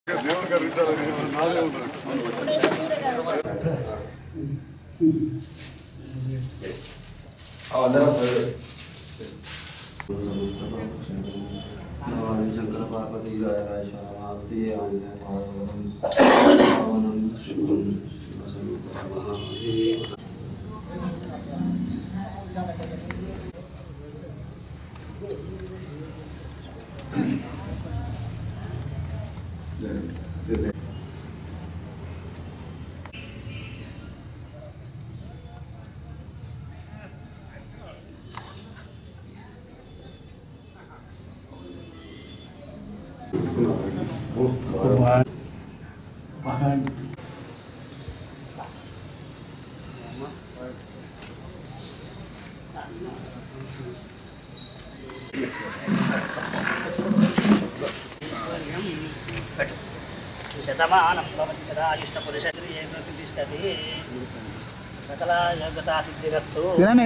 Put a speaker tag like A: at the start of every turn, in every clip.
A: దేవుడికి అర్పించాలని నాదే ఉంటుంది
B: శంకర పార్వతీ రాయశామావతి
C: శతమానం భవతి సదాయుష్ట పురుషేంద్రియ ప్రతిష్టతి సకల యోగ్యతా సిద్ధిరస్తు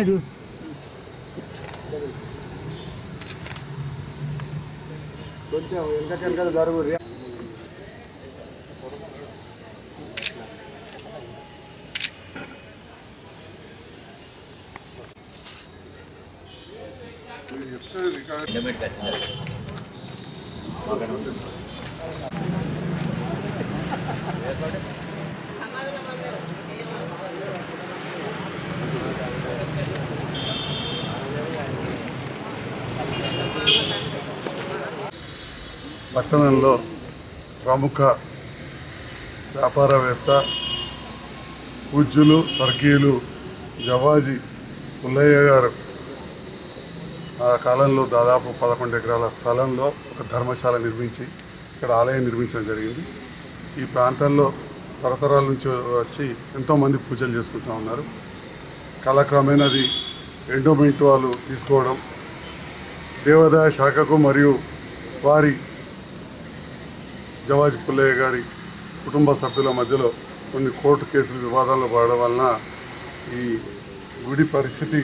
A: కొంచెం వెనక వెనక జరుగు పట్టణంలో ప్రముఖ వ్యాపారవేత్త పూజ్యులు స్వర్గీయులు జవాజీ పుల్లయ్య గారు ఆ కాలంలో దాదాపు పదకొండు ఎకరాల స్థలంలో ఒక ధర్మశాల నిర్మించి ఇక్కడ ఆలయం నిర్మించడం జరిగింది ఈ ప్రాంతంలో తరతరాల నుంచి వచ్చి ఎంతోమంది పూజలు చేసుకుంటూ ఉన్నారు కాలక్రమేణా అది ఎండోమెంట్ వాళ్ళు తీసుకోవడం దేవాదాయ శాఖకు మరియు వారి జవాజీ పుల్లయ్య గారి కుటుంబ సభ్యుల మధ్యలో కొన్ని కోర్టు కేసులు వివాదాల్లో పడడం వలన ఈ గుడి పరిస్థితి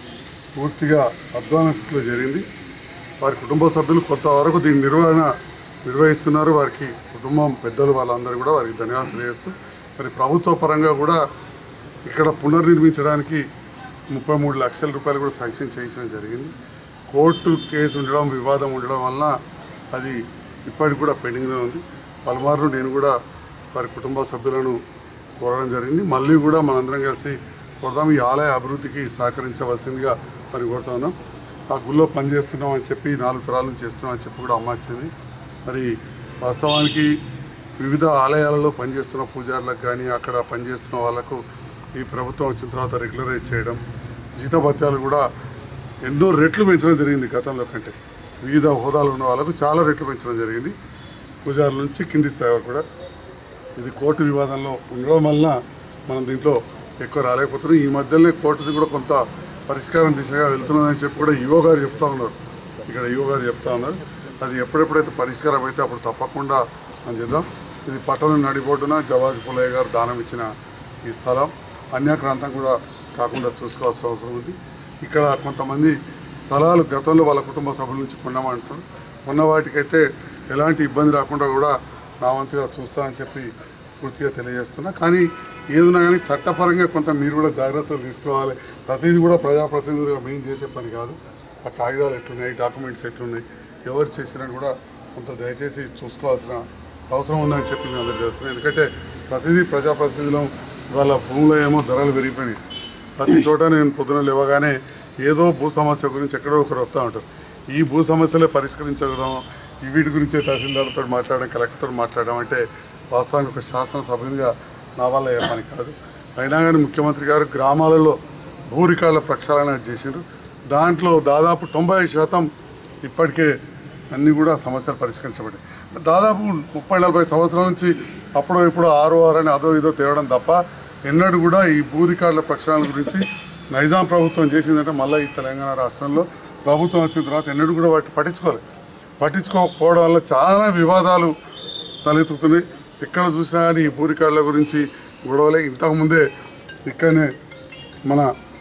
A: పూర్తిగా అధ్వాన స్థితిలో జరిగింది వారి కుటుంబ సభ్యులు కొంతవరకు దీని నిర్వహణ నిర్వహిస్తున్నారు వారికి కుటుంబం పెద్దలు వాళ్ళందరూ కూడా వారికి ధన్యవాదాలు తెలియజేస్తూ మరి ప్రభుత్వ పరంగా కూడా ఇక్కడ పునర్నిర్మించడానికి ముప్పై మూడు లక్షల రూపాయలు కూడా శాంక్షన్ చేయించడం జరిగింది కోర్టు కేసు ఉండడం వివాదం ఉండడం వలన అది ఇప్పటికి కూడా పెండింగ్లో ఉంది పలుమార్లు నేను కూడా వారి కుటుంబ సభ్యులను కోరడం జరిగింది మళ్ళీ కూడా మనందరం కలిసి కోరదాం ఈ ఆలయ అభివృద్ధికి సహకరించవలసిందిగా మరి కోరుతా ఉన్నాం ఆ గుళ్ళో పనిచేస్తున్నాం అని చెప్పి నాలుగు తరాల నుంచి చేస్తున్నాం అని చెప్పి కూడా అమ్మ వచ్చింది మరి వాస్తవానికి వివిధ ఆలయాలలో పనిచేస్తున్న పూజారులకు కానీ అక్కడ పనిచేస్తున్న వాళ్ళకు ఈ ప్రభుత్వం వచ్చిన తర్వాత రెగ్యులరైజ్ చేయడం జీతభత్యాలు కూడా ఎన్నో రెట్లు పెంచడం జరిగింది గతంలో కంటే వివిధ హోదాలు ఉన్న వాళ్ళకు చాలా రెట్లు పెంచడం జరిగింది పూజారుల నుంచి కింది స్థాయి వరకు కూడా ఇది కోర్టు వివాదంలో ఉండడం వలన మనం దీంట్లో ఎక్కువ రాలేకపోతున్నాం ఈ మధ్యలోనే కోర్టుది కూడా కొంత పరిష్కారం దిశగా వెళ్తున్నదని చెప్పి కూడా ఈవో గారు చెప్తా ఉన్నారు ఇక్కడ ఈవో గారు చెప్తా ఉన్నారు అది ఎప్పుడెప్పుడైతే పరిష్కారం అయితే అప్పుడు తప్పకుండా మనం చేద్దాం ఇది పట్టణం నడిబొడ్డున జవాజ్ పుల్లయ్య గారు దానం ఇచ్చిన ఈ స్థలం అన్యాక్రాంతం కూడా కాకుండా చూసుకోవాల్సిన అవసరం ఉంది ఇక్కడ కొంతమంది స్థలాలు గతంలో వాళ్ళ కుటుంబ సభ్యుల నుంచి కొన్నామంటున్నారు కొన్న వాటికైతే ఎలాంటి ఇబ్బంది రాకుండా కూడా నా వంతుగా చూస్తానని చెప్పి పూర్తిగా తెలియజేస్తున్నా కానీ ఏదున్నా కానీ చట్టపరంగా కొంత మీరు కూడా జాగ్రత్తలు తీసుకోవాలి ప్రతిదీ కూడా ప్రజాప్రతినిధులుగా మేము చేసే పని కాదు ఆ కాగితాలు ఎట్లున్నాయి డాక్యుమెంట్స్ ఎట్లున్నాయి ఎవరు చేసినా కూడా కొంత దయచేసి చూసుకోవాల్సిన అవసరం ఉందని చెప్పి నేను అందరూ చేస్తున్నాను ఎందుకంటే ప్రతిదీ ప్రజాప్రతినిధులు వాళ్ళ భూములో ఏమో ధరలు పెరిగిపోయినాయి ప్రతి చోట నేను పొద్దున లేవగానే ఏదో భూ సమస్య గురించి ఎక్కడో ఒకరు వస్తూ ఉంటారు ఈ భూ సమస్యలే పరిష్కరించగలం ఈ వీటి గురించే తహసీల్దార్తో మాట్లాడడం కలెక్టర్తో మాట్లాడడం అంటే వాస్తవానికి ఒక శాసనసభ్యునిగా నా వల్ల ఏ పని కాదు అయినా కానీ ముఖ్యమంత్రి గారు గ్రామాలలో భూ రికార్డుల ప్రక్షాళన చేసిండ్రు దాంట్లో దాదాపు తొంభై శాతం ఇప్పటికే అన్నీ కూడా సమస్యలు పరిష్కరించబడ్డాయి దాదాపు ముప్పై నలభై సంవత్సరాల నుంచి అప్పుడో ఇప్పుడు ఆరో ఆరు అని అదో ఇదో తేవడం తప్ప ఎన్నడూ కూడా ఈ భూ రికార్డుల ప్రక్షాళన గురించి నైజాం ప్రభుత్వం చేసిందంటే మళ్ళీ ఈ తెలంగాణ రాష్ట్రంలో ప్రభుత్వం వచ్చిన తర్వాత ఎన్నడూ కూడా వాటిని పట్టించుకోలేదు పట్టించుకోకపోవడం వల్ల చాలా వివాదాలు తలెత్తుతున్నాయి ఎక్కడ చూసినా కానీ ఈ భూ రికార్డుల గురించి గొడవలే ఇంతకుముందే ఇక్కడనే మన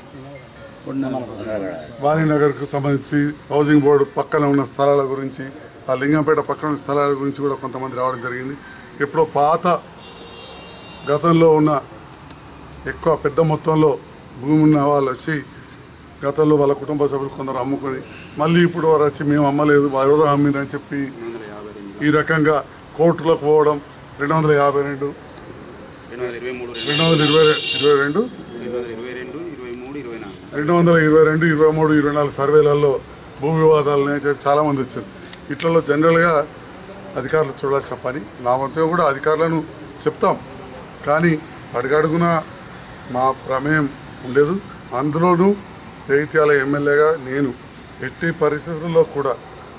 A: వాణినగర్కు సంబంధించి హౌసింగ్ బోర్డు పక్కన ఉన్న స్థలాల గురించి ఆ లింగంపేట పక్కన ఉన్న స్థలాల గురించి కూడా కొంతమంది రావడం జరిగింది ఎప్పుడో పాత గతంలో ఉన్న ఎక్కువ పెద్ద మొత్తంలో భూమి ఉన్న వాళ్ళు వచ్చి గతంలో వాళ్ళ కుటుంబ సభ్యులు కొందరు అమ్ముకొని మళ్ళీ ఇప్పుడు వారు వచ్చి మేము అమ్మలేదు ఎవరో అమ్మిందని చెప్పి ఈ రకంగా కోర్టులకు పోవడం రెండు వందల యాభై రెండు
D: రెండు వందల ఇరవై మూడు
A: రెండు వందల ఇరవై ఇరవై రెండు
D: రెండు వందల ఇరవై రెండు ఇరవై మూడు ఇరవై నాలుగు
A: రెండు వందల ఇరవై రెండు ఇరవై మూడు ఇరవై నాలుగు సర్వేలలో భూ వివాదాలు అని చెప్పి చాలామంది వచ్చారు ఇట్లలో జనరల్గా అధికారులు చూడాల్సిన పని నా వంతుగా కూడా అధికారులను చెప్తాం కానీ అడుగడుగున మా ప్రమేయం ఉండేది అందులోనూ జగిత్యాల ఎమ్మెల్యేగా నేను ఎట్టి పరిస్థితుల్లో కూడా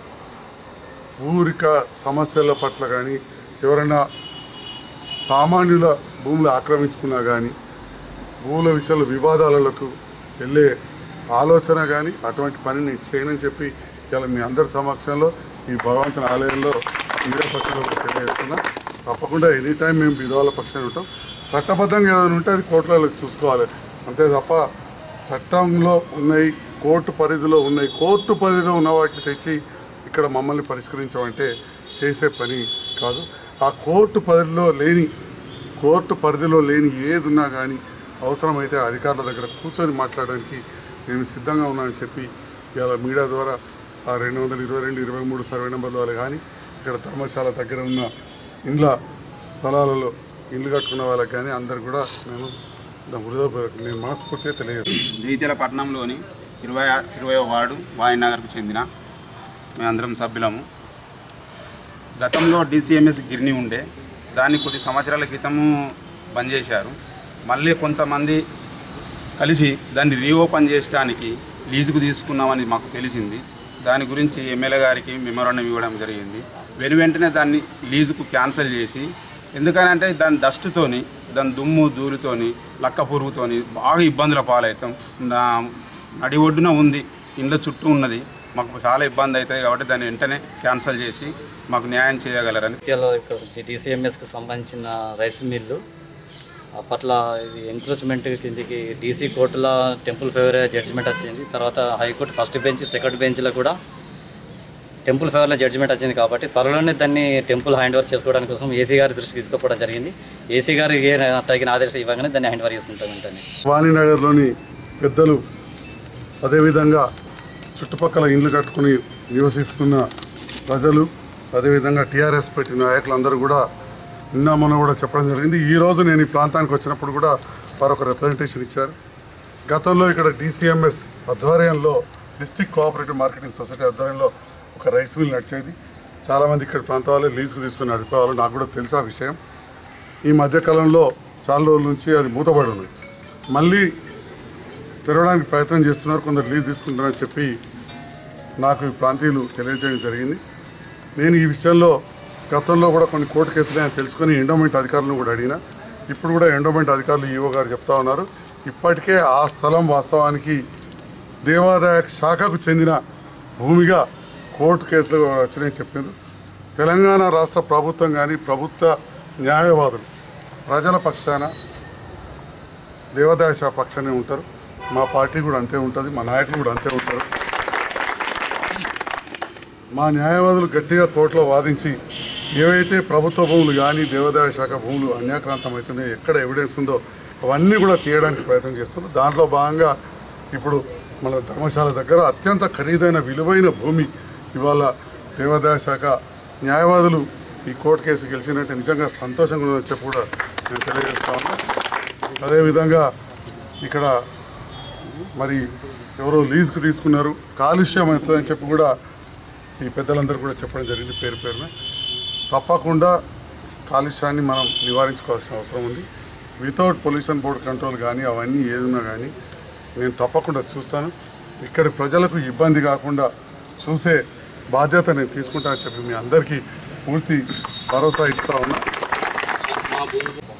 A: ఊరిక సమస్యల పట్ల కానీ ఎవరైనా సామాన్యుల భూములు ఆక్రమించుకున్నా కానీ భూముల విషయాల వివాదాలకు వెళ్ళే ఆలోచన కానీ అటువంటి పని నేను చేయనని చెప్పి ఇలా మీ అందరి సమక్షంలో ఈ భగవంతుని ఆలయంలో ఇదే పక్షంలో తెలియజేస్తున్నా తప్పకుండా ఎనీ టైం మేము విధవాల పక్షాన్ని ఉంటాం చట్టబద్ధంగా ఏదైనా ఉంటే అది కోర్టులలో చూసుకోవాలి అంతే తప్ప చట్టంలో ఉన్నాయి కోర్టు పరిధిలో ఉన్నాయి కోర్టు పరిధిలో ఉన్న వాటిని తెచ్చి ఇక్కడ మమ్మల్ని పరిష్కరించమంటే చేసే పని కాదు ఆ కోర్టు పరిధిలో లేని కోర్టు పరిధిలో లేని ఏది ఉన్నా కానీ అవసరమైతే అధికారుల దగ్గర కూర్చొని మాట్లాడడానికి నేను సిద్ధంగా ఉన్నానని చెప్పి ఇవాళ మీడియా ద్వారా ఆ రెండు వందల ఇరవై రెండు ఇరవై మూడు సర్వే నెంబర్ల వాళ్ళు కానీ ఇక్కడ ధర్మశాల దగ్గర ఉన్న ఇండ్ల స్థలాలలో ఇల్లు కట్టుకున్న వాళ్ళకి కానీ అందరు కూడా నేను నా హృదయపూర్వక నేను మనస్ఫూర్తిగా తెలియజేస్తాను
D: జగిత్యాల పట్టణంలోని ఇరవై ఇరవై వార్డు వాయినగర్కు చెందిన మేమందరం సభ్యులము గతంలో డీసీఎంఎస్ గిర్ని ఉండే దాన్ని కొద్ది సంవత్సరాల క్రితము బంద్ చేశారు మళ్ళీ కొంతమంది కలిసి దాన్ని రీఓపెన్ చేయడానికి లీజుకు తీసుకున్నామని మాకు తెలిసింది దాని గురించి ఎమ్మెల్యే గారికి మెమోరాండం ఇవ్వడం జరిగింది వెను వెంటనే దాన్ని లీజుకు క్యాన్సిల్ చేసి ఎందుకనంటే దాని డస్ట్తోని దాని దుమ్ము దూరితోని లక్క పురుగుతోని బాగా ఇబ్బందుల పాలవుతాం నా నడి ఒడ్డున ఉంది ఇండ్ల చుట్టూ ఉన్నది మాకు చాలా ఇబ్బంది అవుతాయి కాబట్టి దాన్ని వెంటనే క్యాన్సిల్ చేసి మాకు న్యాయం చేయగలరని
E: నిత్యాల డిసిఎంఎస్కి సంబంధించిన రైస్ మిల్లు అప్పట్లో ఇది ఎంక్రోచ్మెంట్ కిందికి డీసీ కోర్టులో టెంపుల్ ఫేవర్ జడ్జిమెంట్ వచ్చింది తర్వాత హైకోర్టు ఫస్ట్ బెంచ్ సెకండ్ బెంచ్లో కూడా టెంపుల్ ఫేవర్లో జడ్జిమెంట్ వచ్చింది కాబట్టి త్వరలోనే దాన్ని టెంపుల్ హ్యాండ్ ఓవర్ చేసుకోవడానికి కోసం ఏసీ గారి దృష్టికి తీసుకుపోవడం జరిగింది ఏసీ గారు ఏ తగిన ఆదేశం ఇవ్వగానే దాన్ని హ్యాండ్ ఓవర్ చేసుకుంటాం వెంటనే
A: వాణినగర్లోని పెద్దలు అదేవిధంగా చుట్టుపక్కల ఇండ్లు కట్టుకుని నివసిస్తున్న ప్రజలు అదేవిధంగా టీఆర్ఎస్ పెట్టిన నాయకులందరూ కూడా నిన్న మొన్న కూడా చెప్పడం జరిగింది ఈరోజు నేను ఈ ప్రాంతానికి వచ్చినప్పుడు కూడా వారు ఒక రిప్రజెంటేషన్ ఇచ్చారు గతంలో ఇక్కడ డీసీఎంఎస్ ఆధ్వర్యంలో డిస్టిక్ కోఆపరేటివ్ మార్కెటింగ్ సొసైటీ ఆధ్వర్యంలో ఒక రైస్ మిల్ నడిచేది చాలామంది ఇక్కడ ప్రాంత వాళ్ళు లీజుకు తీసుకుని నడిపేవాళ్ళు నాకు కూడా తెలుసు ఆ విషయం ఈ మధ్యకాలంలో చాలా రోజుల నుంచి అది మూతపడి ఉంది మళ్ళీ తెరవడానికి ప్రయత్నం చేస్తున్నారు కొందరు లీజ్ తీసుకుంటారని చెప్పి నాకు ఈ ప్రాంతీయులు తెలియజేయడం జరిగింది నేను ఈ విషయంలో గతంలో కూడా కొన్ని కోర్టు కేసులు నేను తెలుసుకొని ఎండోమెంట్ అధికారులను కూడా అడిగిన ఇప్పుడు కూడా ఎండోమెంట్ అధికారులు ఈవో గారు చెప్తా ఉన్నారు ఇప్పటికే ఆ స్థలం వాస్తవానికి దేవాదాయ శాఖకు చెందిన భూమిగా కోర్టు కేసులు కూడా వచ్చినాయని చెప్పింది తెలంగాణ రాష్ట్ర ప్రభుత్వం కానీ ప్రభుత్వ న్యాయవాదులు ప్రజల పక్షాన దేవాదాయ శాఖ పక్షానే ఉంటారు మా పార్టీ కూడా అంతే ఉంటుంది మా నాయకులు కూడా అంతే ఉంటారు మా న్యాయవాదులు గట్టిగా కోర్టులో వాదించి ఏవైతే ప్రభుత్వ భూములు కానీ దేవాదాయ శాఖ భూములు అన్యాక్రాంతం అవుతున్నాయో ఎక్కడ ఎవిడెన్స్ ఉందో అవన్నీ కూడా తీయడానికి ప్రయత్నం చేస్తున్నారు దాంట్లో భాగంగా ఇప్పుడు మన ధర్మశాల దగ్గర అత్యంత ఖరీదైన విలువైన భూమి ఇవాళ దేవాదాయ శాఖ న్యాయవాదులు ఈ కోర్టు కేసు గెలిచినట్టు నిజంగా సంతోషంగా ఉందని చెప్పి కూడా నేను తెలియజేస్తా ఉన్నాను అదేవిధంగా ఇక్కడ మరి ఎవరో లీజుకు తీసుకున్నారు కాలుష్యం అవుతుందని చెప్పి కూడా ఈ పెద్దలందరూ కూడా చెప్పడం జరిగింది పేరు పేరున తప్పకుండా కాలుష్యాన్ని మనం నివారించుకోవాల్సిన అవసరం ఉంది వితౌట్ పొల్యూషన్ బోర్డ్ కంట్రోల్ కానీ అవన్నీ ఏదున్నా కానీ నేను తప్పకుండా చూస్తాను ఇక్కడి ప్రజలకు ఇబ్బంది కాకుండా చూసే బాధ్యత నేను తీసుకుంటానని చెప్పి మీ అందరికీ పూర్తి భరోసా ఇస్తా ఉన్నా